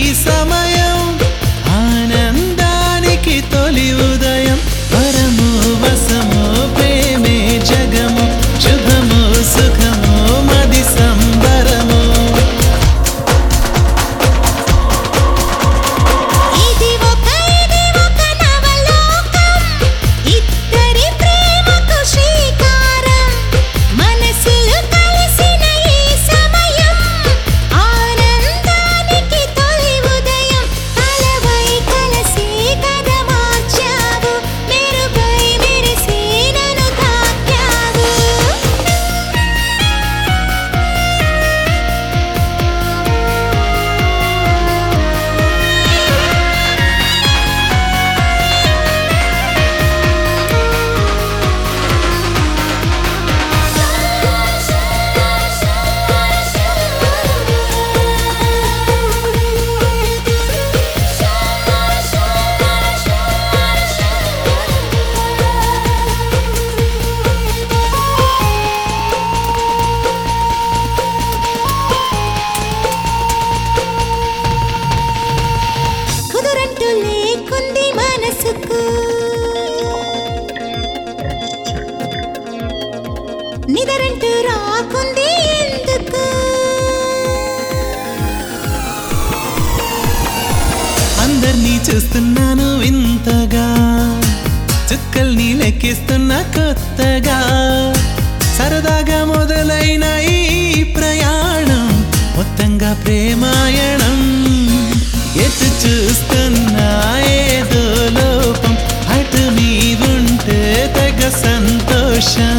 సమయం ఆనందానికి తొలి ఉదయం వరము వసము ప్రేమే జగము శుభము సుఖము మది సంబరము ఇది ఒక ఇది ఒక నవలోకం ఇద్దరి ప్రేమకు శ్రీకారం మనసులు కలిసిన ఈ సమయం ఆనందానికి తొలి ఉదయం అలవై కలసి కథ మార్చావు మెరుగై మెరిసి నన్ను తాకావు కుదురంటూ లేకుంది మనసుకు నిదరంటూ రాకుంది ఎందుకు అందరినీ చూస్తున్నాను వింతగా చుక్కల్ని లెక్కిస్తున్నా కొత్తగా సరదాగా మొదలైన ఈ ప్రయాణం మొత్తంగా ప్రేమాయణం ఎటు చూస్తున్నా ఏదో లోపం అటు నీవుంటే తెగ సంతోషం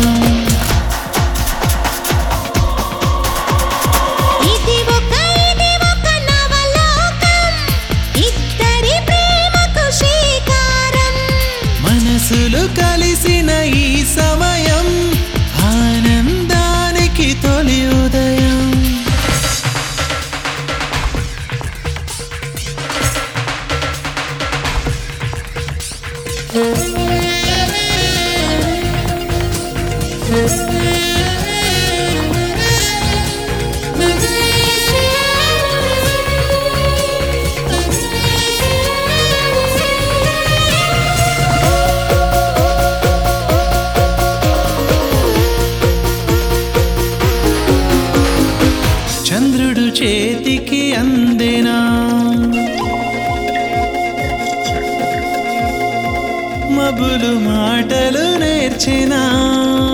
ఇది ఒక ఇది ఒక నవలోకం ఇద్దరి ప్రేమకు శ్రీకారం మనసులు కలిసిన ఈ సమయం ఆనందానికి తొలి ఉదయం చంద్రుడు చేతికి అందేనా మబులు మాటలు నేర్చినా